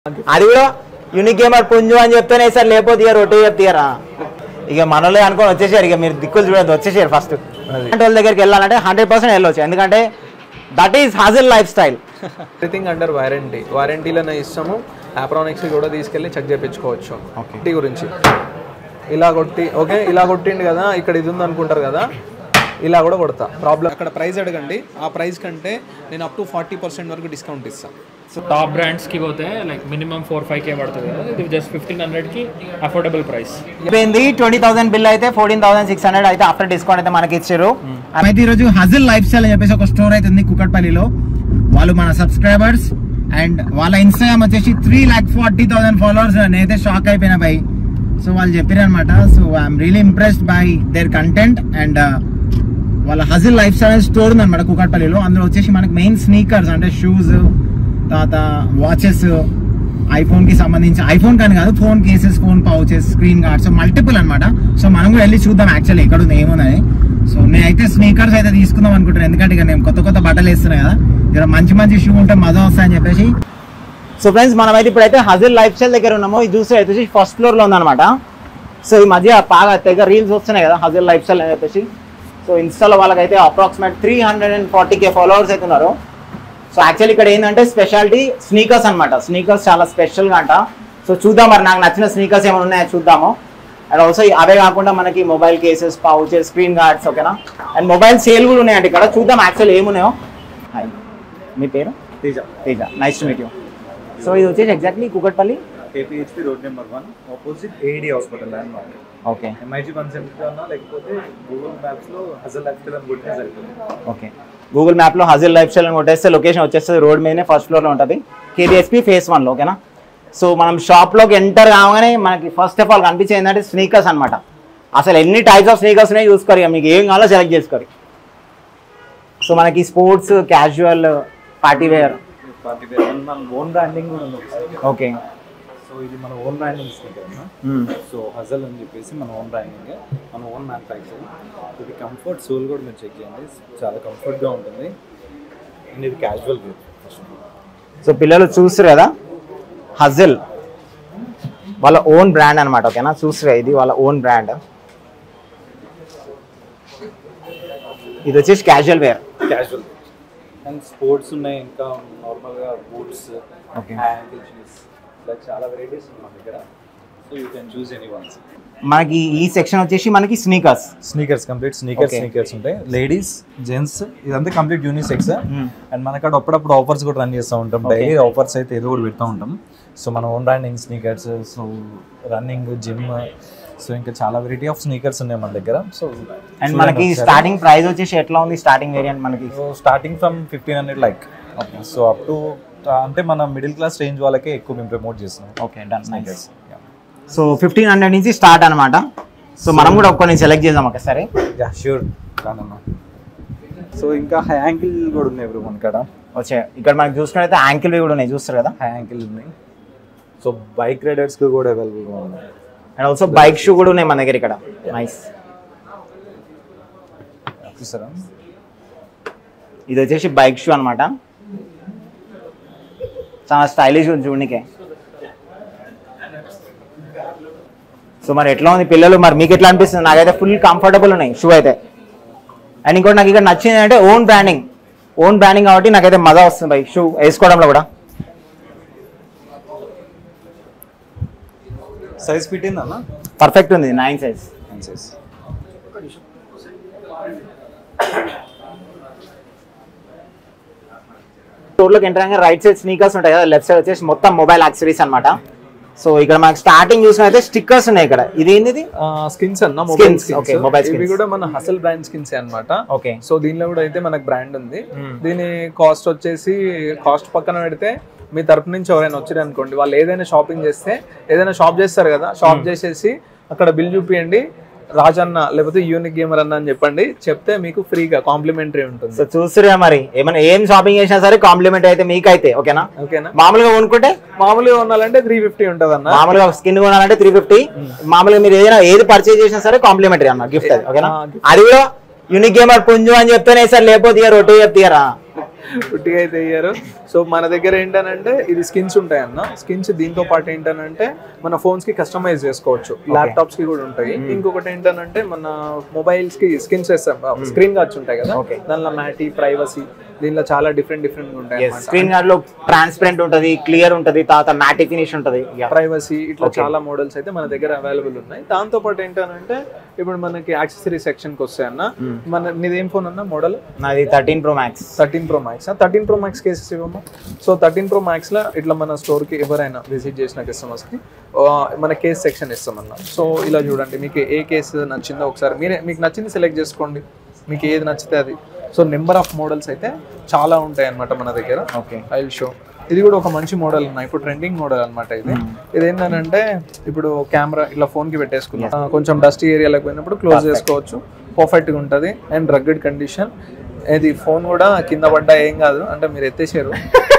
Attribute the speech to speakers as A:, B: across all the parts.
A: అది కూడా unique gamer పుంజు అని చెప్తేనే సార్ లేకపోతే ఇక రొట్టె చెప్తారా ఇక మనలో అనుకొని వచ్చేసారు ఇక మీరు దిక్కులు చూడద్దు వచ్చేసారు ఫస్ట్ అలాంటి వాళ్ళ దగ్గరికి వెళ్ళాలంటే హండ్రెడ్ పర్సెంట్ వెళ్ళొచ్చు ఎందుకంటే that is hazel life style
B: everything under warranty వారంటీలోనే ఇస్తాము ఆప్రానిక్స్ కూడా తీసుకెళ్ళి చెక్ చేయించుకోవచ్చు టీ గురించి ఇలా కొట్టి ఓకే ఇలా కొట్టిండు కదా ఇక్కడ ఇది ఉంది అనుకుంటారు కదా ఇలా కూడా కొడతా ప్రాబ్లం అక్కడ ప్రైస్ అడగండి ఆ ప్రైస్ కంటే నేను అప్ టు ఫార్టీ పర్సెంట్ వరకు డిస్కౌంట్ ఇస్తాను
C: టాప్ బ్రాండ్స్కి పోతే like minimum four five K పడుతుంది కదా ఇది జస్ట్ ఫిఫ్టీన్ హండ్రెడ్కి అఫోర్డబుల్ ప్రైస్
A: అయిపోయింది ట్వంటీ థౌసండ్ బిల్ అయితే ఫోర్టీన్ థౌసండ్ సిక్స్ హండ్రెడ్ అయితే ఆఫ్టర్ డిస్కౌంట్ అయితే మనకి ఇచ్చారు అయితే ఈరోజు హజిల్ లైఫ్ స్టైల్ అని చెప్పేసి ఒక స్టోర్ అయితే ఉంది కుకట్పల్లిలో వాళ్ళు మన సబ్స్క్రైబర్స్ అండ్ వాళ్ళ ఇన్స్టాగ్రామ్ వచ్చేసి three lakh forty thousand followers నేనైతే షాక్ అయిపోయినా బై సో వాళ్ళు చెప్పారు అనమాట so I'm really impressed by their content and వాళ్ళ హజిల్ లైఫ్ స్టైల్ స్టోర్ ఉంది అనమాట కుకట్పల్లిలో అందులో వచ్చేసి మనకి మెయిన్ స్నీకర్స్ అంటే షూస్ తర్వాత వాచెస్ ఐఫోన్ కి సంబంధించి ఐఫోన్ కానీ కాదు phone cases phone pouches screen guards multiple అన్నమాట సో మనం కూడా వెళ్ళి చూద్దాం యాక్చువల్లీ ఎక్కడ ఉంది ఏమున్నది సో నేనైతే స్నీకర్స్ అయితే తీసుకుందాం అనుకుంటున్నాను ఎందుకంటే ఇక నేను కొత్త కొత్త బట్టలు వేస్తున్నా కదా ఇక్కడ మంచి మంచి షూ ఉంటే మజా వస్తాయని చెప్పేసి సో ఫ్రెండ్స్ మనమైతే ఇప్పుడైతే హజిల్ లైఫ్ స్టైల్ దగ్గర ఉన్నాము ఇది చూస్తే అయితే ఫస్ట్ ఫ్లోర్ లో ఉందన్నమాట సో ఈ మధ్య బాగా తెగ రీల్స్ వస్తున్నాయి కదా హజిల్ లైఫ్ స్టైల్ అని చెప్పేసి సో ఇన్స్టాలో వాళ్ళకైతే approximate three hundred and forty K followers అయితే ఉన్నారు సో యాక్చువల్లీ ఇక్కడ ఏంటంటే స్పెషాలిటీ స్నీకర్స్ అన్నమాట స్నీకర్స్ చాలా స్పెషల్గా అంట సో చూద్దాం మరి నాకు నచ్చిన స్నీకర్స్ ఏమైనా ఉన్నాయో చూద్దాము అండ్ ఆల్సో అవే కాకుండా మనకి mobile cases pouches screen guards ఓకేనా అండ్ మొబైల్ సేల్ కూడా ఉన్నాయంట ఇక్కడ చూద్దాం యాక్చువల్లీ ఏమున్నాయో హాయ్ మీ పేరు
D: Teja
A: Teja nice to meet you so ఇది వచ్చేసి exactly Kukatpally
D: KPHB road number one opposite AD hospital landmark
A: okay
D: MIG one center అన్నా లేకపోతే గూగుల్ మ్యాప్స్ లో హజల్ లైఫ్ స్టైల్ అని కొట్టినా సరిపోతుంది
A: ఓకే గూగుల్ మ్యాప్లో హజిల్ లైఫ్ స్టైల్ అని కొట్టేస్తే లొకేషన్ వచ్చేస్తుంది రోడ్ మీదనే ఫస్ట్ ఫ్లోర్లో ఉంటుంది కేబిఎస్పి ఫేస్ వన్లో ఓకేనా సో మనం షాప్లోకి ఎంటర్ కాగానే మనకి ఫస్ట్ ఆఫ్ ఆల్ కనిపించేది ఏంటంటే స్నీకర్స్ అనమాట అసలు ఎన్ని టైప్స్ ఆఫ్ స్నీకర్స్ ఉన్నాయి చూసుకోరు ఇక మీకు ఏం కావాలో సెలెక్ట్ చేసుకోరు సో మనకి sports casual party wear
D: party wear మన ఓన్ బ్రాండింగ్ కూడా ఉంది ఒకసారి
A: ఓకే
D: సో ఇది మన own branding sneaker so Hustle అని చెప్పేసి మన ఓన్ బ్రాండింగ్ మన ఓన్ మ్యానుఫ్యాక్చరింగ్ ఇది కంఫర్ట్ సోల్ కూడా మీరు చెక్ చేయండి చాలా కంఫర్ట్గా ఉంటుంది అండ్ ఇది క్యాజువల్ వేర్ ఫస్ట్
A: సో పిల్లలు చూస్తారు కదా హజిల్ వాళ్ళ ఓన్ బ్రాండ్ అనమాట ఓకేనా చూస్తారు ఇది వాళ్ళ ఓన్ బ్రాండ్ ఇది వచ్చేసి casual wear
D: casual and sports ఉన్నాయి ఇంకా నార్మల్గా బూట్స్
A: Okay.
D: హ్యాండిల్ షూస్ ఇలా చాలా వెరైటీస్ ఉన్నాయి మన దగ్గర so you can choose any ones
A: మనకి ఈ సెక్షన్ వచ్చేసి మనకి sneakers
D: sneakers complete sneakers
A: Okay.
D: Sneakers ఉంటాయి లేడీస్ జెంట్స్ ఇదంతా కంప్లీట్ యూనిసెక్స్ అండ్ మనకాడ అప్పుడప్పుడు ఆఫర్స్ కూడా రన్ చేస్తూ ఉంటాం
A: Okay.
D: డైలీ ఆఫర్స్ అయితే ఏదో కూడా పెడతా ఉంటాం సో మన own branding sneakers so running gym so ఇంకా చాలా వెరైటీ ఆఫ్ స్నీకర్స్ ఉన్నాయి మన దగ్గర సో
A: అండ్ మనకి స్టార్టింగ్ ప్రైస్ వచ్చేసి ఎట్లా ఉంది స్టార్టింగ్ వేరియంట్ మనకి
D: so starting from fifteen hundred like so up to అంటే మన మిడిల్ క్లాస్ రేంజ్ వాళ్ళకే ఎక్కువ మేము ప్రమోట్ చేస్తున్నాం
A: okay done
D: sneakers
A: so fifteen hundred నుంచి స్టార్ట్ అనమాట సో మనం కూడా కొన్ని సెలెక్ట్ చేద్దాం ఒకసారి
D: యా ష్యూర్ రానన్నా సో ఇంకా హై యాంకిల్ కూడా ఉన్నాయి బ్రో మనకాడ
A: వచ్చే ఇక్కడ మనకి చూసుకున్నైతే యాంకిల్ కూడా ఉన్నాయి చూస్తారు కదా
D: హై యాంకిల్ ఉన్నాయి సో బైక్ రైడర్స్కి కూడా అవైలబుల్గా ఉన్నాయి
A: అండ్ ఆల్సో బైక్ షూ కూడా ఉన్నాయి మన దగ్గర ఇక్కడ నైస్
D: చూసారా
A: ఇది వచ్చేసి బైక్ షూ అనమాట చాలా స్టైలిష్ ఉంది చూడనికే సో మరి ఎట్లా ఉంది పిల్లలు మరి మీకు ఎట్లా అనిపిస్తుంది నాకైతే ఫుల్ కంఫర్టబుల్ ఉన్నాయి షూ అయితే అండ్ ఇంకోటి నాకు ఇక్కడ నచ్చింది అంటే ఓన్ బ్రాండింగ్ ఓన్ బ్రాండింగ్ కాబట్టి నాకైతే మజా వస్తుంది బైక్ షూ వేసుకోవడంలో కూడా
D: సైజ్ ఫిట్ అన్న
A: పర్ఫెక్ట్ ఉంది నైన్ సైజ్
D: సైజ్
A: స్టోర్లోకి ఎంటర్ అయ్యాక రైట్ సైడ్ స్నీకర్స్ ఉంటాయి కదా లెఫ్ట్ సైడ్ వచ్చేసి మొత్తం మొబైల్ యాక్సరీస్ అన్నమాట సో ఇక్కడ మనకి స్టార్టింగ్ చూసినైతే స్టిక్కర్స్ ఉన్నాయి ఇక్కడ ఇది ఏంటిది
B: స్కిన్స్ అన్న
A: Skins,
B: mobile
A: okay,
B: skins
A: mobile
B: ఇవి
A: skins.
B: కూడా మన హసల్ బ్రాండ్ స్కిన్స్ అన్నమాట
A: ఓకే
B: సో దీనిలో కూడా అయితే మనకు బ్రాండ్ ఉంది దీని కాస్ట్ వచ్చేసి కాస్ట్ పక్కన పెడితే మీ తరపు నుంచి ఎవరైనా వచ్చారు అనుకోండి వాళ్ళు ఏదైనా షాపింగ్ చేస్తే ఏదైనా షాప్ చేస్తారు కదా షాప్ చేసేసి అక్కడ బిల్ చూపియండి రాజన్న లేకపోతే యూనిక్ గేమర్ అన్న అని చెప్పండి చెప్తే మీకు ఫ్రీగా కాంప్లిమెంటరీ ఉంటుంది
A: సో చూస్తురా మరి ఏమైనా ఏం షాపింగ్ చేసినా సరే కాంప్లిమెంట్ అయితే మీకైతే ఓకేనా
B: ఓకేనా
A: మామూలుగా కొనుక్కుంటే
B: మామూలుగా ఉండాలంటే త్రీ ఫిఫ్టీ ఉంటుంది అన్న
A: మామూలుగా స్కిన్ కొనాలంటే త్రీ ఫిఫ్టీ మామూలుగా మీరు ఏదైనా ఏది పర్చేజ్ చేసినా సరే కాంప్లిమెంటరీ అన్న గిఫ్ట్ అది ఓకేనా
B: ఆ, gift.
A: అది కూడా యూనిక్ గేమర్ పుంజు అని చెప్తేనే సార్ లేకపోతే ఇక రొట్టె చెప్తారా
B: ఉట్టిగా అయితే ఇయ్యారు సో మన దగ్గర ఏంటనంటే ఇది స్కిన్స్ ఉంటాయి అన్న స్కిన్స్ దీంతో పాటు ఏంటనంటే మన ఫోన్స్ కి కస్టమైజ్ చేసుకోవచ్చు ల్యాప్టాప్స్ కి కూడా ఉంటాయి ఇంకొకటి ఏంటనంటే మన మొబైల్స్ కి స్కిన్స్ వేస్తాం స్క్రీన్ గార్డ్స్ ఉంటాయి కదా దానిలో మ్యాటీ ప్రైవసీ దీనిలో చాలా డిఫరెంట్ డిఫరెంట్ ఉంటాయి అన్నమాట.
A: స్క్రీన్ గార్డ్ లో ట్రాన్స్పరెంట్ ఉంటది క్లియర్ ఉంటది తర్వాత మ్యాటి ఫినిష్ ఉంటది
B: ప్రైవసీ ఇట్లా చాలా మోడల్స్ అయితే మన దగ్గర అవైలబుల్ ఉన్నాయి దాంతో పాటు ఏంటంటే ఇప్పుడు మనకి యాక్సెసరీ సెక్షన్ కి వస్తాయన్న మన నీదేం ఫోన్ అన్న మోడల్
A: నాది thirteen pro max
B: thirteen pro max thirteen pro max cases ఇవ్వమ్మా సో థర్టీన్ ప్రో మ్యాక్స్ లో ఇట్లా మన స్టోర్ కి ఎవరైనా విజిట్ చేసిన కస్టమర్స్ కి ఆ, మన కేస్ సెక్షన్ ఇస్తామన్న సో ఇలా చూడండి మీకు ఏ కేసు నచ్చిందో ఒకసారి మీరే మీకు నచ్చింది సెలెక్ట్ చేసుకోండి మీకు ఏది నచ్చితే అది సో నెంబర్ ఆఫ్ మోడల్స్ అయితే చాలా ఉంటాయి అన్నమాట మన దగ్గర
A: ఓకే
B: ఐ షో ఇది కూడా ఒక మంచి మోడల్ ఉన్నాయి ఇప్పుడు ట్రెండింగ్ మోడల్ అన్నమాట ఇది ఇది ఏంటంటే ఇప్పుడు కెమెరా ఇట్లా ఫోన్ కి పెట్టేసుకున్నాం ఆ, కొంచెం డస్ట్ ఏరియాలకు పోయినప్పుడు క్లోజ్ చేసుకోవచ్చు పర్ఫెక్ట్ గా ఉంటది అండ్ రగ్గడ్ కండిషన్ ఇది ఫోన్ కూడా కింద పడ్డా ఏం కాదు అంటే మీరు ఎత్తేసారు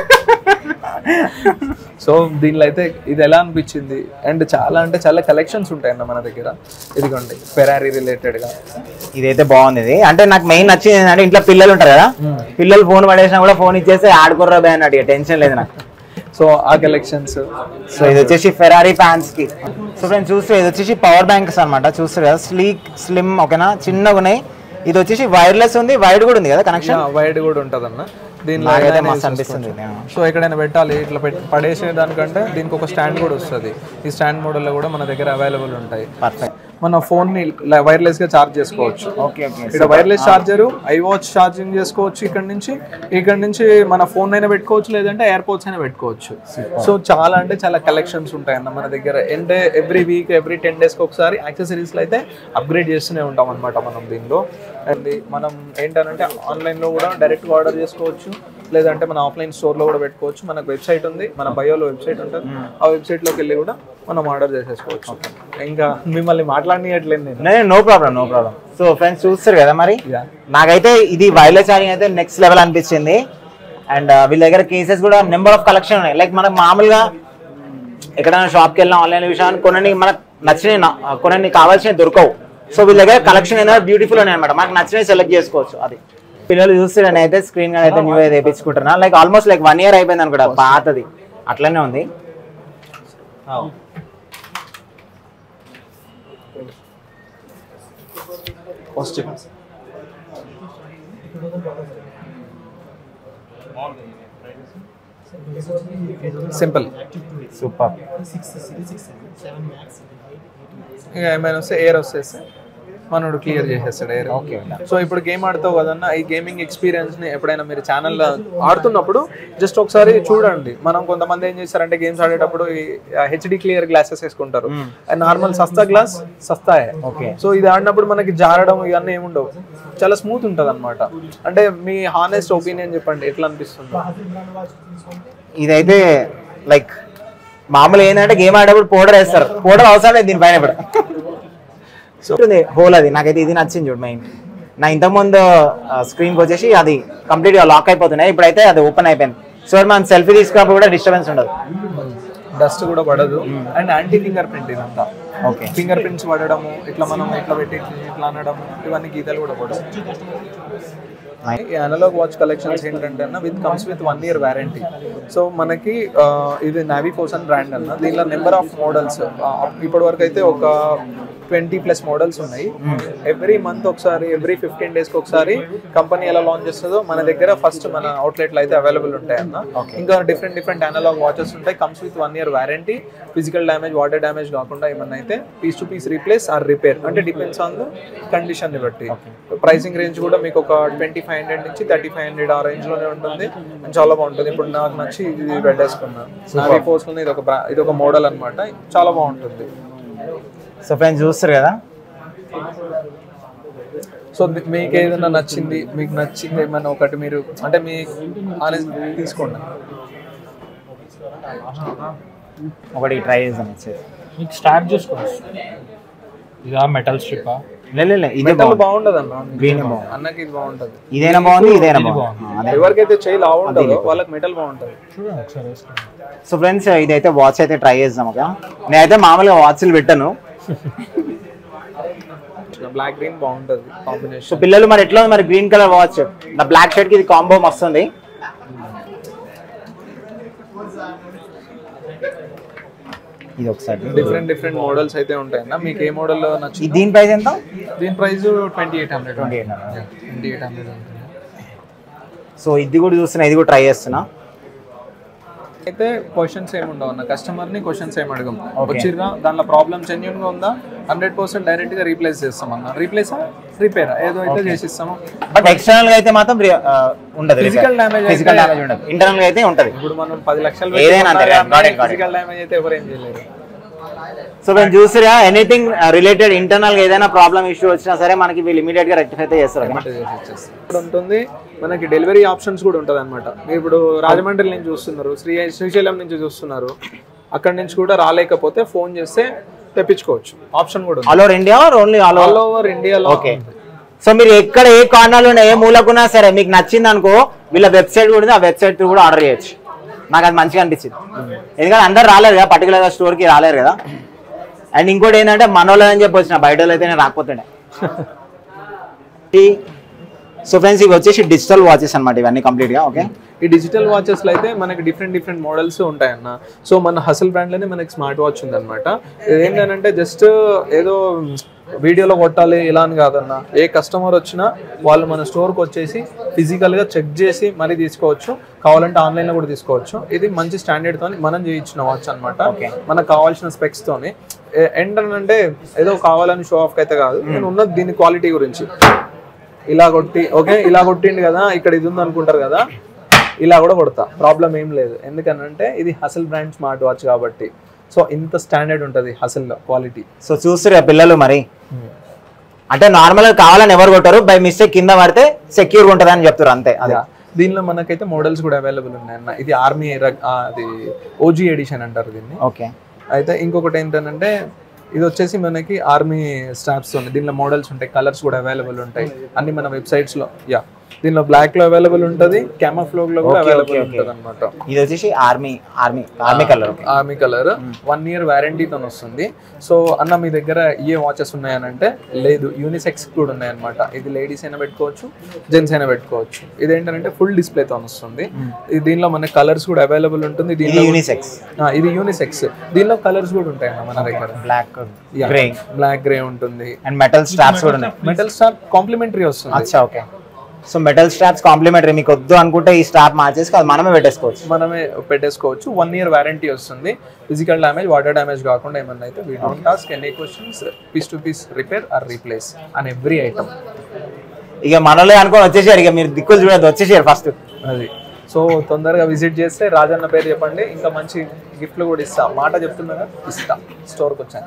B: సో దీనిలో అయితే ఇది ఎలా అనిపించింది అండ్ చాలా అంటే చాలా కలెక్షన్స్ ఉంటాయన్న మన దగ్గర ఇదిగోండి ఫెరారీ రిలేటెడ్ గా
A: ఇదైతే బాగుంది ఇది అంటే నాకు మెయిన్ నచ్చింది ఏంటంటే ఇంట్లో పిల్లలు ఉంటారు కదా పిల్లలు ఫోన్ పడేసినా కూడా ఫోన్ ఇచ్చేస్తే ఆడుకోర్రా బే అన్నట్టు ఇక టెన్షన్ లేదు నాకు
B: సో ఆ కలెక్షన్స్
A: సో ఇది వచ్చేసి ఫెరారీ ఫ్యాన్స్ కి సో ఫ్రెండ్స్ చూస్తే ఇది వచ్చేసి పవర్ బ్యాంక్స్ అన్నమాట చూస్తారు కదా స్లీక్ స్లిమ్ ఓకేనా చిన్నగా ఉన్నాయి ఇది వచ్చేసి వైర్లెస్ ఉంది వైడ్ కూడా ఉంది కదా కనెక్షన్
B: వైడ్ కూడా ఉంటుంది అన్న దీనిలో
A: నాకైతే
B: ఏదైనా
A: మస్తు
B: use
A: అనిపిస్తుంది
B: చేసుకోవచ్చు. సో ఎక్కడైనా పెట్టాలి ఇట్లా పెట్టి పడేసే దానికంటే దీనికి ఒక స్టాండ్ కూడా వస్తుంది ఈ స్టాండ్ మోడల్లో కూడా మన దగ్గర అవైలబుల్ ఉంటాయి
A: పర్ఫెక్ట్
B: మన ఫోన్ ని వైర్లెస్ గా చార్జ్ చేసుకోవచ్చు
A: ఓకే ఓకే
B: ఇక్కడ wireless charger iWatch charging చేసుకోవచ్చు ఇక్కడ నుంచి ఇక్కడ నుంచి మన ఫోన్ అయినా పెట్టుకోవచ్చు లేదంటే ఎయిర్ పోడ్స్ అయినా పెట్టుకోవచ్చు సో చాలా అంటే చాలా కలెక్షన్స్ ఉంటాయన్న మన దగ్గర అంటే ఎవ్రీ వీక్ ఎవ్రీ టెన్ డేస్కి ఒకసారి యాక్సెసరీస్లో అయితే అప్గ్రేడ్ చేస్తూనే ఉంటాం అనమాట మనం దీనిలో అండ్ మనం ఏంటంటే ఆన్లైన్లో కూడా డైరెక్ట్గా ఆర్డర్ చేసుకోవచ్చు లేదంటే మన ఆఫ్లైన్ స్టోర్లో కూడా పెట్టుకోవచ్చు మనకు వెబ్సైట్ ఉంది మన బయోలో వెబ్సైట్ ఉంటుంది ఆ వెబ్సైట్లోకి వెళ్ళి కూడా మనం ఆర్డర్ చేసేసుకోవచ్చు ఇంకా మిమ్మల్ని మాట్లాడనీయట్లేదు నేను
A: no problem no problem so friends చూస్తారు కదా మరి
B: Yeah.
A: నాకైతే ఇది వైర్లెస్ ఛార్జింగ్ అయితే నెక్స్ట్ లెవెల్ అనిపించింది అండ్ వీళ్ళ దగ్గర కేసెస్ కూడా నెంబర్ ఆఫ్ కలెక్షన్ ఉన్నాయి లైక్ మనకు మామూలుగా ఎక్కడైనా షాప్కి వెళ్ళినా ఆన్లైన్ విషయాన్ని కొన్ని మనకు నచ్చినవి నా- కొన్ని కావాల్సినవి దొరకవు సో వీళ్ళ దగ్గర కలెక్షన్ ఏదైనా బ్యూటిఫుల్ ఉన్నాయి అనమాట మనకు నచ్చినవి సెలెక్ట్ చేసుకోవచ్చు అది పిల్లలు చూస్తే నేనైతే స్క్రీన్ అయితే న్యూ అయితే వేయించుకుంటున్నా like almost like one year అయిపోయింది అనుకుంటా పాతది అట్లనే ఉంది
B: పాజిటివ్ సింపుల్
A: సూపర్
B: ఇక ఏమైనా వస్తే ఎయిర్ వస్తేస్తే మనోడు క్లియర్ చేసేస్తాడు ఎయిర్
A: ఓకే
B: సో ఇప్పుడు గేమ్ ఆడుతావు కదన్న ఈ గేమింగ్ ఎక్స్పీరియన్స్ ని ఎప్పుడైనా మీరు ఛానల్లో ఆడుతున్నప్పుడు జస్ట్ ఒకసారి చూడండి మనం కొంతమంది ఏం చేస్తారంటే గేమ్స్ ఆడేటప్పుడు హెచ్డి క్లియర్ గ్లాసెస్ వేసుకుంటారు నార్మల్ సస్తా గ్లాస్ సస్తాయే
A: ఓకే
B: సో ఇది ఆడినప్పుడు మనకి జారడం ఇవన్నీ ఏముండవు చాలా స్మూత్ ఉంటుంది అనమాట అంటే మీ హానెస్ట్ ఒపీనియన్ చెప్పండి ఎట్లా అనిపిస్తుంది
A: ఇదైతే లైక్ మామూలు ఏంటంటే గేమ్ ఆడేటప్పుడు పౌడర్ వేస్తారు పౌడర్ అవసరం లేదు దీనిపైన ఇప్పుడు సో హోల్ అది నాకైతే ఇది నచ్చింది చూడు మెయిన్ నా ఇంతకుముందు స్క్రీన్కి వచ్చేసి అది కంప్లీట్గా లాక్ అయిపోతున్నాయి ఇప్పుడైతే అది ఓపెన్ అయిపోయింది సో మనం సెల్ఫీ తీసుకున్నప్పుడు కూడా డిస్టర్బెన్స్ ఉండదు
B: డస్ట్ కూడా పడదు అండ్ యాంటీ ఫింగర్ ప్రింట్ ఇదంతా
A: ఓకే
B: ఫింగర్ ప్రింట్స్ పడడము ఇట్లా మనం ఇట్లా పెట్టి ఇట్లా ఇట్లా అనడం ఇవన్నీ గీతలు కూడా పడవు ఈ అనలాగ్ వాచ్ కలెక్షన్స్ ఏంటంటే అన్న with comes with one year warranty so మనకి ఆ, ఇది నావీ పోసన్ బ్రాండ్ అన్న దీనిలో నెంబర్ ఆఫ్ మోడల్స్ ఇప్పటి వరకు అయితే ఒక ట్వంటీ ప్లస్ మోడల్స్ ఉన్నాయి ఎవ్రీ మంత్ ఒకసారి ఎవ్రీ ఫిఫ్టీన్ డేస్కి ఒకసారి కంపెనీ ఎలా లాంచ్ చేస్తుందో మన దగ్గర ఫస్ట్ మన అవుట్లెట్లు అయితే అవైలబుల్ ఉంటాయి అన్న ఇంకా డిఫరెంట్ డిఫరెంట్ అనలాగ్ వాచెస్ ఉంటాయి comes with one year warranty physical damage water damage కాకుండా ఏమన్నా అయితే piece to piece replace or repair అంటే డిపెండ్స్ ఆన్ ద కండిషన్ ని బట్టి ప్రైసింగ్ రేంజ్ కూడా మీకు ఒక ట్వంటీ ఫైవ్ హండ్రెడ్ నుంచి థర్టీ ఫైవ్ హండ్రెడ్ ఆ రేంజ్ లోనే ఉంటుంది and చాలా బాగుంటుంది ఇప్పుడు నాకు నచ్చి ఇది పెట్టేసుకున్నాను నావీ ఫోర్స్ ఇది ఒక bra- ఇది ఒక మోడల్ అన్నమాట చాలా బాగుంటుంది
A: సో ఫ్రెండ్స్ చూస్తారు కదా
B: సో మీ- మీకు ఏదైనా నచ్చింది మీకు నచ్చింది ఏమైనా ఒకటి మీరు అంటే మీ ఆనెస్ట్ తీసుకోండి
A: ఒకటి ట్రై చేద్దాం వచ్చేసి
C: మీకు స్టాప్ చూసుకోవచ్చు ఇదా మెటల్ స్ట్రిప్పా
A: లే, లే, లే, ఇదే
B: మెటల్
A: బాగుంది
B: బాగుంటది అన్న
A: Green బాగుంది.
B: అన్నకి ఇది బాగుంటది
A: ఇదైనా బాగుంది ఇదైనా బాగుంది ఆ, అదే
B: ఎవరికైతే చేయి లావు ఉంటుందో వాళ్ళకి మెటల్ బాగుంటది
C: చూడండి ఒకసారి వేసుకోండి
A: సో ఫ్రెండ్స్ ఇదైతే వాచ్ అయితే ట్రై చేద్దాం ఓకే నేనైతే మామూలుగా వాచ్లు పెట్టాను
B: బ్లాక్ గ్రీన్ బాగుంటది
A: సో
B: కాంబినేషన్
A: పిల్లలు మరి ఎట్లా ఉంది మరి గ్రీన్ కలర్ వాచ్ నా బ్లాక్ షర్ట్ కి ఇది కాంబో వస్తుంది ఇది ఒకసారి
B: డిఫరెంట్ డిఫరెంట్ మోడల్స్ అయితే ఉంటాయన్న మీకు ఏ మోడల్
A: ఈ
B: నచ్చింది
A: దీని ప్రైస్ ఎంత
B: దీని price twenty eight hundred
A: 2800.
B: Twenty eight hundred ఉంటుంది
A: సో ఇది కూడా చూస్తున్నా ఇది కూడా ట్రై చేస్తున్నా
B: అయితే క్వశ్చన్స్ ఏమి ఉండవు అన్న కస్టమర్ ని క్వశ్చన్స్ ఏమి అడగం వచ్చిర్రా దాంట్లో ప్రాబ్లమ్ జెన్యున్ గా ఉందా హండ్రెడ్ పర్సెంట్ డైరెక్ట్ గా రీప్లేస్ చేస్తాం అన్న రీప్లేస్ రిపేర్ ఏదో అయితే చేసిస్తాము
A: బట్ ఎక్స్టర్నల్ గా అయితే మాత్రం రి- ఆ, ఉండదు
B: Physical damage
A: ఫిజికల్
B: అయితే-
A: డ్యామేజ్ ఉండదు ఇంటర్నల్ గా అయితే ఉంటది
B: ఇప్పుడు మనం పది లక్షలు
A: ఏదైనా అంతే, got it, got it.
B: Physical damage అయితే ఎవరు ఏం చేయలేరు
A: సో మేము చూసిరా ఎనీథింగ్ రిలేటెడ్ ఇంటర్నల్ గా ఏదైనా ప్రాబ్లమ్ ఇష్యూ వచ్చినా సరే మనకి వీళ్ళు ఇమీడియట్ గా రెక్టిఫై అయితే చేస్తారు ఓకేనా?
B: చేసి ఇచ్చేస్తాం. ఇప్పుడు ఉంటుంది మనకి డెలివరీ ఆప్షన్స్ కూడా ఉంటుంది అనమాట ఇప్పుడు రాజమండ్రి నుంచి చూస్తున్నారు శ్రీ శ్రీశైలం నుంచి చూస్తున్నారు అక్కడ నుంచి కూడా రాలేకపోతే ఫోన్ చేస్తే తెప్పించుకోవచ్చు ఆప్షన్ కూడా ఉంది
A: all over India or only all
B: all
A: over
B: over ఇండియాలో
A: ఓకే సో మీరు ఎక్కడ ఏ కార్నర్లో ఉన్న ఏ మూలకున్నా సరే మీకు నచ్చింది అనుకో వీళ్ళ వెబ్సైట్ కూడా ఉంది ఆ వెబ్సైట్ కూడా ఆర్డర్ చేయొచ్చు నాకు అది మంచిగా అనిపించింది ఎందుకంటే అందరు రాలేరు కదా పర్టికులర్గా స్టోర్కి రాలేరు కదా అండ్ ఇంకోటి ఏంటంటే మనోళ్ళు అని చెప్పి వచ్చిన బయట వాళ్ళు అయితే నేను రాకపోతుండే సో ఫ్రెండ్స్ ఇవి వచ్చేసి డిజిటల్ వాచెస్ అనమాట ఇవన్నీ కంప్లీట్గా ఓకే
B: ఈ డిజిటల్ వాచెస్ లో అయితే మనకి డిఫరెంట్ డిఫరెంట్ మోడల్స్ ఉంటాయన్న సో మన హసల్ బ్రాండ్ లోనే మనకి స్మార్ట్ వాచ్ ఉందన్నమాట ఏంటంటే జస్ట్ ఏదో వీడియోలో కొట్టాలి ఇలా అని కాదన్న ఏ కస్టమర్ వచ్చినా వాళ్ళు మన స్టోర్కి వచ్చేసి ఫిజికల్ గా చెక్ చేసి మరీ తీసుకోవచ్చు కావాలంటే ఆన్లైన్ లో కూడా తీసుకోవచ్చు ఇది మంచి స్టాండర్డ్ తోని మనం చేయించిన వాచ్ అనమాట మనకు కావాల్సిన స్పెక్స్ తోని ఏంటంటే ఏదో కావాలని షో ఆఫ్ అయితే కాదు నేను ఉన్నది దీని క్వాలిటీ గురించి ఇలా కొట్టి ఓకే ఇలా కొట్టిండు కదా ఇక్కడ ఇది ఉంది అనుకుంటారు కదా ఇలా కూడా కొడతా ప్రాబ్లం ఏం లేదు ఎందుకనంటే ఇది హసల్ బ్రాండ్ స్మార్ట్ వాచ్ కాబట్టి సో ఇంత స్టాండర్డ్ ఉంటుంది హసల్లో క్వాలిటీ
A: సో చూస్తురా పిల్లలు మరి అంటే నార్మల్గా కావాలని ఎవరు కొట్టారు బై మిస్టేక్ కింద పడితే సెక్యూర్ ఉంటుంది అని చెప్తారు అంతే అదే
B: దీనిలో మనకైతే మోడల్స్ కూడా అవైలబుల్ ఉన్నాయి అన్న ఇది ఆర్మీ అది ఓజీ ఎడిషన్ అంటారు దీన్ని
A: ఓకే
B: అయితే ఇంకొకటి ఏంటంటే ఇది వచ్చేసి మనకి ఆర్మీ స్టాప్స్ ఉన్నాయి దీనిలో మోడల్స్ ఉంటాయి కలర్స్ కూడా అవైలబుల్ ఉంటాయి అన్ని మన వెబ్సైట్స్ లో యా దీనిలో బ్లాక్ లో అవైలబుల్ ఉంటది క్యామఫ్లోగ్ లో కూడా అవైలబుల్ ఉంటుంది అనమాట
A: ఇది వచ్చేసి army army army colour okay
B: army colour one year వ్యారంటీతో వస్తుంది సో అన్న మీ దగ్గర ఏ వాచెస్ ఉన్నాయనంటే లేదు యూనిసెక్స్ కూడా ఉన్నాయన్నమాట ఇది లేడీస్ అయినా పెట్టుకోవచ్చు జెంట్స్ అయినా పెట్టుకోవచ్చు ఇది ఏంటంటే ఫుల్ డిస్ప్లేతో వస్తుంది ఇది దీనిలో మనకి కలర్స్ కూడా అవైలబుల్ ఉంటుంది
A: ఇది
B: దీనిలో
A: యూనిసెక్స్
B: ఆ, ఇది యూనిసెక్స్ దీనిలో కలర్స్ కూడా ఉంటాయి అన్న మన దగ్గర
A: బ్లాక్ గ్రే
B: బ్లాక్ గ్రే ఉంటుంది
A: అండ్ మెటల్ స్ట్రాప్స్ కూడా ఉన్నాయి
B: మెటల్ స్టార్ కాంప్లిమెంటరీ వస్తుంది
A: అచ్చా okay so metal straps complimentary మీకు వద్దు అనుకుంటే ఈ స్ట్రాప్ మార్చేసి అది మనమే పెట్టేసుకోవచ్చు
B: మనమే పెట్టేసుకోవచ్చు వన్ ఇయర్ వారంటీ వస్తుంది ఫిజికల్ డ్యామేజ్ వాటర్ డ్యామేజ్ కాకుండా ఏమన్నా అయితే we don't task any questions piece to piece repair or replace on every item
A: ఇక మనలో అనుకొని వచ్చేసారు ఇక మీరు దిక్కులు చూడదు వచ్చేసారు ఫస్ట్
B: అది సో తొందరగా విజిట్ చేస్తే రాజన్న పేరు చెప్పండి ఇంకా మంచి గిఫ్ట్లు కూడా ఇస్తా మాట చెప్తున్నా ఇస్తా స్టోర్కి వచ్చాక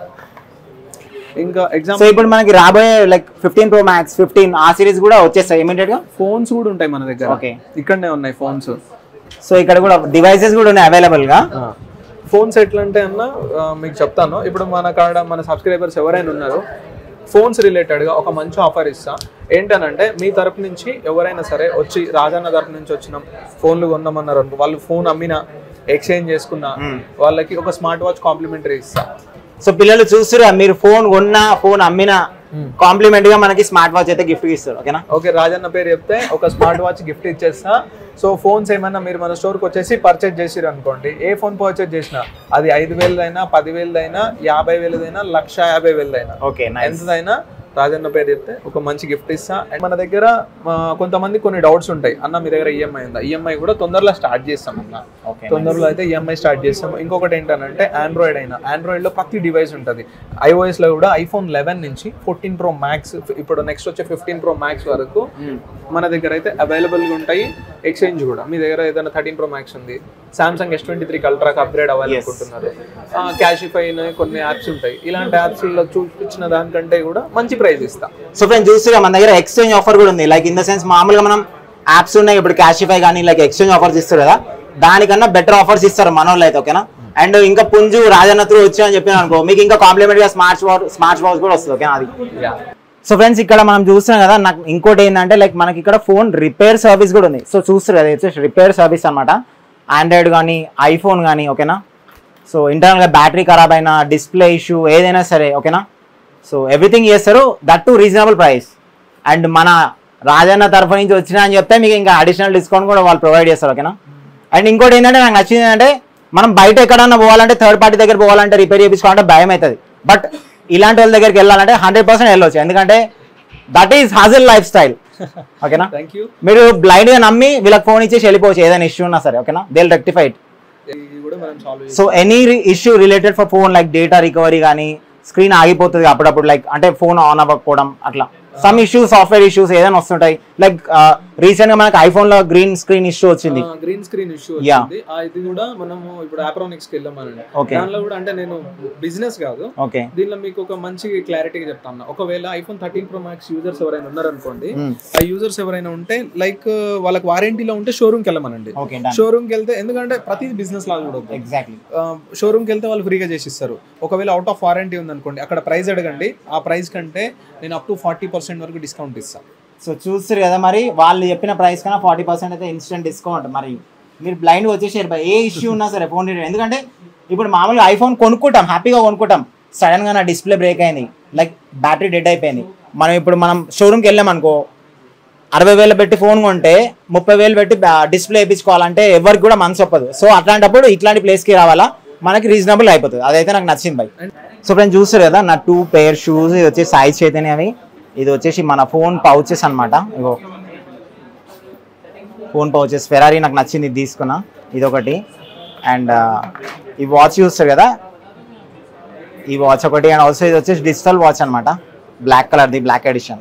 B: ఇంకా
A: సో
B: ఎగ్జాంపుల్
A: ఇప్పుడు మనకి రాబోయే like fifteen pro max fifteen ఆ సిరీస్ కూడా వచ్చేస్తాయి ఇమీడియట్ గా
B: ఫోన్స్ కూడా ఉంటాయి మన దగ్గర
A: ఓకే
B: ఇక్కడనే ఉన్నాయి ఫోన్స్
A: సో ఇక్కడ కూడా డివైసెస్ కూడా ఉన్నాయి అవైలబుల్ గా
B: ఫోన్స్ ఎట్లా అంటే అన్న ఆ, మీకు చెప్తాను ఇప్పుడు మన కాడ మన సబ్స్క్రైబర్స్ ఎవరైనా ఉన్నారు ఫోన్స్ రిలేటెడ్గా ఒక మంచి ఆఫర్ ఇస్తా ఏంటనంటే మీ తరపు నుంచి ఎవరైనా సరే వచ్చి రాజన్న తరపు నుంచి వచ్చిన ఫోన్లు కొందామన్నారు అనుకో వాళ్ళు ఫోన్ అమ్మినా ఎక్స్చేంజ్ చేసుకున్నా వాళ్ళకి ఒక స్మార్ట్ వాచ్ కాంప్లిమెంటరీ ఇస్తా
A: సో పిల్లలు చూస్తురా మీరు ఫోన్ కొన్నా ఫోన్ అమ్మినా కాంప్లిమెంట్ గా మనకి స్మార్ట్ వాచ్ అయితే గిఫ్ట్ ఇస్తారు ఓకేనా
B: ఓకే రాజన్న పేరు చెప్తే ఒక స్మార్ట్ వాచ్ గిఫ్ట్ ఇచ్చేస్తా సో ఫోన్స్ ఏమన్నా మీరు మన స్టోర్కి వచ్చేసి పర్చేజ్ చేసిరు అనుకోండి ఏ ఫోన్ పర్చేజ్ చేసినా అది ఐదు వేలదైనా పది వేలదైనా యాభై వేలదైనా లక్ష యాభై వేలదైనా
A: ఓకే
B: ఎంతదైనా రాజన్న పేరు చెప్తే ఒక మంచి గిఫ్ట్ ఇస్తా అండ్ మన దగ్గర ఆ, కొంతమంది కొన్ని డౌట్స్ ఉంటాయి అన్న మీ దగ్గర ఈఎంఐ ఉందా ఈఎంఐ కూడా తొందరలో స్టార్ట్ చేస్తాం అన్న
A: ఓకే
B: తొందరలో అయితే ఈఎంఐ స్టార్ట్ చేస్తాం ఇంకొకటి ఏంటంటే ఆండ్రాయిడ్ అయినా ఆండ్రాయిడ్ లో ప్రతి డివైస్ ఉంటుంది ఐఓఎస్ లో కూడా ఐఫోన్ లెవెన్ నుంచి ఫోర్టీన్ ప్రో మ్యాక్స్ ఇప్పుడు నెక్స్ట్ వచ్చే ఫిఫ్టీన్ ప్రో మ్యాక్స్ వరకు మన దగ్గర అయితే అవైలబుల్ గా ఉంటాయి ఎక్స్చేంజ్ కూడా మీ దగ్గర ఏదైనా థర్టీన్ ప్రో మ్యాక్స్ ఉంది సామ్సంగ్ ఎస్ ట్వంటీ త్రీ అల్ట్రాకి అప్గ్రేడ్ అవ్వాలనుకుంటున్నారు క్యాషిఫై కొన్ని యాప్స్ ఉంటాయి ఇలాంటి యాప్స్ లో చూపించిన దానికంటే కూడా మంచి ప్రైస్ ఇస్తా
A: సో ఫ్రెండ్స్ చూస్తురా మన దగ్గర ఎక్స్చేంజ్ ఆఫర్ కూడా ఉంది లైక్ ఇన్ ద సెన్స్ మామూలుగా మనం యాప్స్ ఉన్నాయి ఇప్పుడు క్యాషిఫై కానీ లైక్ ఎక్స్చేంజ్ ఆఫర్స్ ఇస్తారు కదా దానికన్నా బెటర్ ఆఫర్స్ ఇస్తారు మన వాళ్ళు అయితే ఓకేనా అండ్ ఇంకా పుంజు రాజన్న త్రూ వచ్చాయని చెప్పిన అనుకో మీకు ఇంకా కాంప్లిమెంట్ గా స్మార్ట్ వాచ్ స్మార్ట్ వాచ్ కూడా వస్తుంది ఓకేనా అది సో ఫ్రెండ్స్ ఇక్కడ మనం చూస్తున్నాం కదా నాకు ఇంకోటి ఏంటంటే లైక్ మనకి ఇక్కడ ఫోన్ రిపేర్ సర్వీస్ కూడా ఉంది సో చూస్తారు కదా వచ్చేసి రిపేర్ సర్వీస్ అనమాట ఆండ్రాయిడ్ కానీ ఐఫోన్ కానీ ఓకేనా సో ఇంటర్నల్గా బ్యాటరీ ఖరాబ్ అయినా డిస్ప్లే ఇష్యూ ఏదైనా సరే ఓకేనా సో ఎవ్రీథింగ్ చేస్తారు that to reasonable price and మన రాజన్న తరఫు నుంచి వచ్చినా అని చెప్తే మీకు ఇంకా అడిషనల్ డిస్కౌంట్ కూడా వాళ్ళు ప్రొవైడ్ చేస్తారు ఓకేనా అండ్ ఇంకోటి ఏంటంటే నాకు నచ్చింది ఏంటంటే మనం బయట ఎక్కడన్నా పోవాలంటే థర్డ్ పార్టీ దగ్గర పోవాలంటే రిపేర్ చేయించుకోవాలంటే భయం అవుతుంది బట్ ఇలాంటి వాళ్ళ దగ్గరికి వెళ్ళాలంటే హండ్రెడ్ పర్సెంట్ వెళ్ళొచ్చు ఎందుకంటే that is hazel life Style ఓకేనా
B: థ్యాంక్ యూ
A: మీరు బ్లైండ్ గా నమ్మి వీళ్ళకి ఫోన్ ఇచ్చేసి వెళ్ళిపోవచ్చు ఏదైనా ఇష్యూ ఉన్నా సరే ఓకేనా దే రెక్టిఫై
B: ఇది కూడా మనం solve
A: so any issue related for phone like data recovery కానీ స్క్రీన్ ఆగిపోతుంది అప్పుడప్పుడు లైక్ అంటే ఫోన్ ఆన్ అవ్వకపోవడం అట్లా సమ్ ఇష్యూస్ సాఫ్ట్వేర్ ఇష్యూస్ ఏదైనా వస్తుంటాయి లైక్ రీసెంట్ గా మనకి ఐఫోన్ లో గ్రీన్ స్క్రీన్ ఇష్యూ వచ్చింది
B: గ్రీన్ స్క్రీన్ ఇష్యూ
A: Yeah.
B: వచ్చింది ఆ, ఇది కూడా మనము ఇప్పుడు ఆప్రానిక్స్ కి వెళ్ళామనండి
A: Okay.
B: దానిలో కూడా అంటే నేను బిజినెస్ కాదు
A: ఓకే
B: దీనిలో మీకు ఒక మంచి క్లారిటీగా చెప్తాను ఒకవేళ iPhone thirteen pro max users ఎవరైనా ఉన్నారనుకోండి ఆ యూజర్స్ ఎవరైనా ఉంటే లైక్ వాళ్ళకి వారంటీలో ఉంటే షోరూమ్కి వెళ్ళమనండి
A: ఓకే డన్
B: షోరూమ్కి వెళ్తే ఎందుకంటే ప్రతి బిజినెస్ లాగా కూడా
A: ఎగ్జాక్ట్లీ
B: షోరూమ్కి వెళ్తే వాళ్ళు ఫ్రీగా చేసి ఇస్తారు ఒకవేళ అవుట్ ఆఫ్ వారంటీ ఉందనుకోండి అక్కడ ప్రైస్ అడగండి ఆ ప్రైస్ కంటే నేను అప్ టు ఫార్టీ పర్సెంట్ వరకు డిస్కౌంట్ ఇస్తాను
A: సో చూస్తారు కదా మరి వాళ్ళు చెప్పిన ప్రైస్ కన్నా ఫార్టీ పర్సెంట్ అయితే ఇన్స్టెంట్ డిస్కౌంట్ మరి మీరు బ్లైండ్ వచ్చేసారు బై ఏ ఇష్యూ ఉన్నా సరే ఫోన్ ఎందుకంటే ఇప్పుడు మామూలుగా ఐఫోన్ కొనుక్కుంటాం హ్యాపీగా కొనుక్కుంటాం సడన్ గా నా డిస్ప్లే బ్రేక్ అయింది లైక్ బ్యాటరీ డెడ్ అయిపోయింది మనం ఇప్పుడు మనం షోరూమ్కి వెళ్ళాం అనుకో అరవై వేలు పెట్టి ఫోన్ కొంటే ముప్పై వేలు పెట్టి డిస్ప్లే వేయించుకోవాలంటే ఎవరికి కూడా మనసు ఒప్పదు సో అట్లాంటప్పుడు ఇట్లాంటి ప్లేస్కి రావాలా మనకి రీజనబుల్ అయిపోతుంది అదైతే నాకు నచ్చింది బై సో ఫ్రెండ్స్ చూస్తారు కదా నా టూ పేర్ షూస్ ఇది వచ్చేసి సైజ్ చైతన్య అవి ఇది వచ్చేసి మన ఫోన్ పౌచెస్ అన్నమాట ఇగో ఫోన్ పౌచెస్ ఫెరారీ నాకు నచ్చింది ఇది తీసుకున్నా ఇది ఒకటి అండ్ ఈ వాచ్ చూస్తారు కదా ఈ వాచ్ ఒకటి అండ్ ఆల్సో ఇది వచ్చేసి డిజిటల్ వాచ్ అనమాట బ్లాక్ కలర్ది బ్లాక్ ఎడిషన్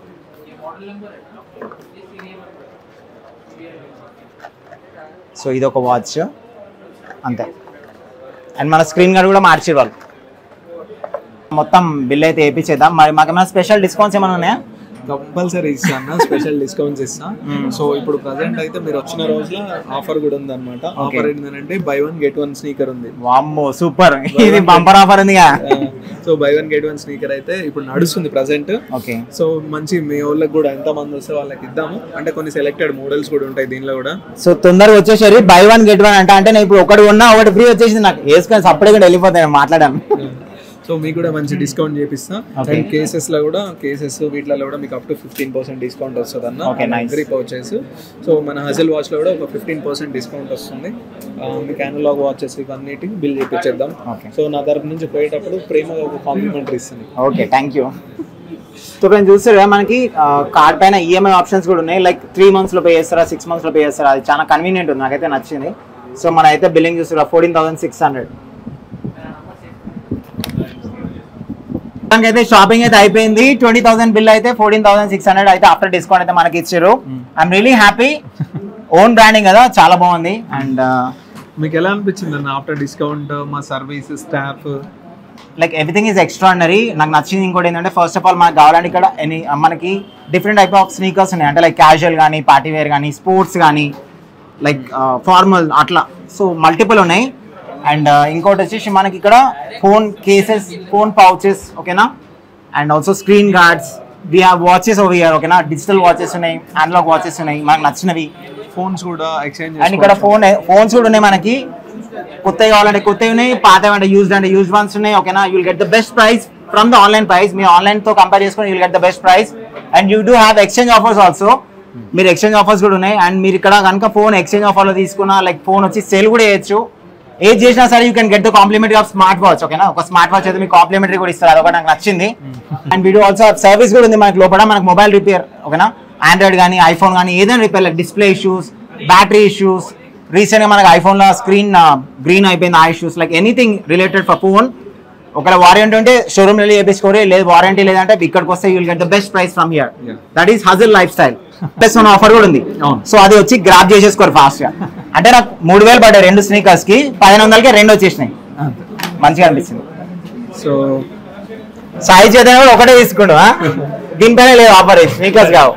A: సో ఇది ఒక వాచ్ అంతే అండ్ మన స్క్రీన్ గార్డ్ కూడా మార్చి వాళ్ళు మొత్తం బిల్ అయితే వేయించేద్దాం మరి మాకు ఏమైనా స్పెషల్ డిస్కౌంట్స్ ఏమైనా ఉన్నాయా
B: కంపల్సరీ ఇస్తాను స్పెషల్ డిస్కౌంట్స్ ఇస్తా సో ఇప్పుడు ప్రజెంట్ అయితే మీరు వచ్చిన రోజుల ఆఫర్ కూడా ఉంది అనమాట ఆఫర్ ఏంటంటే buy one get one sneaker ఉంది
A: వామ్మో సూపర్ ఇది బంపర్ ఆఫర్ ఉందిగా
B: so buy one get one sneaker అయితే ఇప్పుడు నడుస్తుంది ప్రజెంట్
A: ఓకే
B: సో మంచి మీ వాళ్ళకి కూడా ఎంత మంది వస్తే వాళ్ళకి ఇద్దాము అంటే కొన్ని సెలెక్టెడ్ మోడల్స్ కూడా ఉంటాయి దీనిలో కూడా
A: సో తొందరగా వచ్చేసరి బై వన్ గెట్ వన్ అంటే అంటే నేను ఇప్పుడు ఒకటి ఉన్నా ఒకటి ఫ్రీ వచ్చేసింది నాకు వేసుకొని సపరేట్ కూడా వెళ్ళిపోతాను మాట్లాడాను
B: సో మీకు కూడా మంచి డిస్కౌంట్ చేపిస్తా
A: Okay.
B: అండ్ కేసెస్ లో కూడా కేసెస్ వీటిలో కూడా మీకు up to fifteen percent discount వస్తుంది
A: Okay,
B: అన్న
A: nice.
B: అగ్రి పర్చేస్ సో మన హజల్ వాచ్ లో కూడా ఒక ఫిఫ్టీన్ పర్సెంట్ డిస్కౌంట్ వస్తుంది ఆ, మీకు అనలాగ్ వాచెస్ ఇవన్నిటికి బిల్ చేపించేద్దాం
A: Okay.
B: సో నా తరపు నుంచి పోయేటప్పుడు ప్రేమగా ఒక కాంప్లిమెంటరీ ఇస్తుంది
A: ఓకే థ్యాంక్ యూ సో నేను చూస్తారు కదా మనకి కార్డ్ పైన ఈఎంఐ ఆప్షన్స్ కూడా ఉన్నాయి లైక్ త్రీ మంత్స్ లో పే చేస్తారా సిక్స్ మంత్స్ లో పే చేస్తారా అది చాలా కన్వీనియంట్ ఉంది నాకైతే నచ్చింది సో మన అయితే బిల్లింగ్ చూస్తారా ఫోర్టీన్ థౌసండ్ సిక్స్ హండ్రెడ్ అయితే షాపింగ్ అయితే అయిపోయింది ట్వంటీ థౌసండ్ బిల్ అయితే ఫోర్టీన్ థౌసండ్ సిక్స్ హండ్రెడ్ అయితే ఆఫ్టర్ డిస్కౌంట్ అయితే మనకి ఇచ్చారు I'm really happy own branding కదా చాలా బాగుంది అండ్
B: మీకు ఎలా అనిపించింది అన్న ఆఫ్టర్ డిస్కౌంట్ మా service staff
A: like everything is extraordinary నాకు నచ్చింది ఇంకోటి ఏంటంటే ఫస్ట్ ఆఫ్ ఆల్ మనకు కావాలంటే ఇక్కడ ఎనీ మనకి డిఫరెంట్ టైప్ ఆఫ్ స్నీకర్స్ ఉన్నాయి అంటే లైక్ క్యాజువల్ కానీ పార్టీ వేర్ కానీ స్పోర్ట్స్ కానీ లైక్ ఫార్మల్ అట్లా సో మల్టిపుల్ ఉన్నాయి అండ్ ఇంకోటి వచ్చేసి మనకి ఇక్కడ ఫోన్ కేసెస్ ఫోన్ పౌచెస్ ఓకేనా and also screen guards we have watches over ear ఓకేనా డిజిటల్ వాచెస్ ఉన్నాయి అనలాగ్ వాచెస్ ఉన్నాయి మనకు నచ్చినవి
B: ఫోన్స్ కూడా ఎక్స్చేంజ్
A: అండ్ ఇక్కడ ఫోన్ ఫోన్స్ కూడా ఉన్నాయి మనకి కొత్తవి కావాలంటే కొత్తవి ఉన్నాయి పాతవి అంటే యూజ్డ్ అంటే యూజ్ వన్స్ ఉన్నాయి ఓకేనా you'll get the best price from the online price మీరు ఆన్లైన్ తో కంపేర్ చేసుకుని you'll get the best price and you do have exchange offers also మీరు ఎక్స్చేంజ్ ఆఫర్స్ కూడా ఉన్నాయి అండ్ మీరు ఇక్కడ కనుక ఫోన్ ఎక్స్చేంజ్ ఆఫర్లో తీసుకున్నా లైక్ ఫోన్ వచ్చి సేల్ కూడా చేయొచ్చు ఏది చేసినా సరే you can get the complimentary of smart watch ఓకేనా ఒక స్మార్ట్ వాచ్ అయితే మీకు కాంప్లిమెంటరీ కూడా ఇస్తారు అదొకటి నాకు నచ్చింది అండ్ వీడియో ఆల్సో సర్వీస్ కూడా ఉంది మనకి లోపల మనకి మొబైల్ రిపేర్ ఓకేనా ఆండ్రాయిడ్ కానీ ఐఫోన్ కానీ ఏదైనా repair like display issues battery issues రీసెంట్గా మనకి ఐఫోన్లో స్క్రీన్ గ్రీన్ అయిపోయింది ఆ issues like anything related for phone ఒకవేళ వారంటీ ఉంటే షోరూమ్ వెళ్ళి చేపించుకోరు లేదు వారంటీ లేదంటే ఇక్కడికి వస్తే you'll get the best price from here
B: Yeah.
A: That is hazel life lifestyle plus one offer కూడా ఉంది
B: అవును.
A: సో అది వచ్చి గ్రాప్ చేసేసుకోరు ఫాస్ట్ గా అంటే నాకు మూడు వేలు పడ్డాయి రెండు స్నీకర్స్ కి పదిహేను వందలకి రెండు వచ్చేసినాయి మంచిగా అనిపించింది
B: సో
A: సాయి చేతన కూడా ఒకటే తీసుకుండు ఆ? దీనిపైన లేదు ఆఫర్ స్నీకర్స్ కావు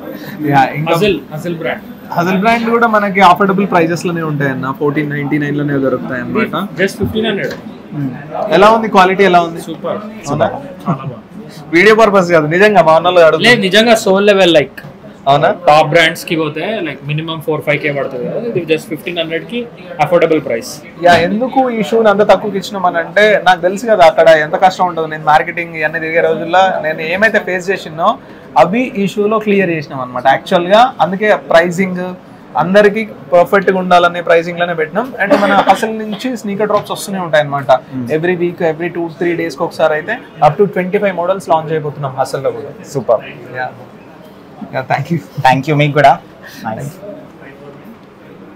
B: ఇంకా
C: అజిల్ అజిల్ బ్రాండ్
B: హజల్ బ్రాండ్ కూడా మనకి ఆఫర్డబుల్ ప్రైజెస్ లోనే ఉంటాయి అన్న ఫోర్టీన్ నైన్టీ నైన్ లోనే దొరుకుతాయి అన్నమాట
C: జస్ట్ ఫిఫ్టీన్ హండ్రెడ్
B: ఎలా ఉంది క్వాలిటీ ఎలా ఉంది
C: సూపర్
B: అవునా
C: చాలా బాగుంది
B: వీడియో పర్పస్ కాదు నిజంగా మా అన్నలు
C: లేదు
B: అడుగుతారు
C: నిజంగా సోల్ లెవెల్ లైక్
B: అవునా
C: టాప్ బ్రాండ్స్ కి పోతే like minimum four five K పడుతుంది కదా ఇది జస్ట్ ఫిఫ్టీన్ హండ్రెడ్ కి అఫోర్డబుల్ ప్రైస్
B: యా ఎందుకు ఈ షూని అంత తక్కువకి ఇచ్చినాం అని అంటే నాకు తెలుసు కదా అక్కడ ఎంత కష్టం ఉంటుంది నేను మార్కెటింగ్ ఇవన్నీ తిరిగే రోజుల్లో నేను ఏమైతే ఫేస్ చేసినో అవి ఈ షూలో క్లియర్ చేసినాం అనమాట యాక్చువల్గా అందుకే ప్రైజింగ్ అందరికి పర్ఫెక్ట్ గా ఉండాలనే ప్రైసింగ్ లోనే పెట్టినాం అండ్ మన అసలు నుంచి స్నీకర్ డ్రాప్స్ వస్తూనే ఉంటాయి అనమాట every week every two three days కి ఒకసారి అయితే up to twenty five models launch అయిపోతున్నాం అసలు కూడా
A: super
B: thank you
A: thank you మీకు కూడా నైస్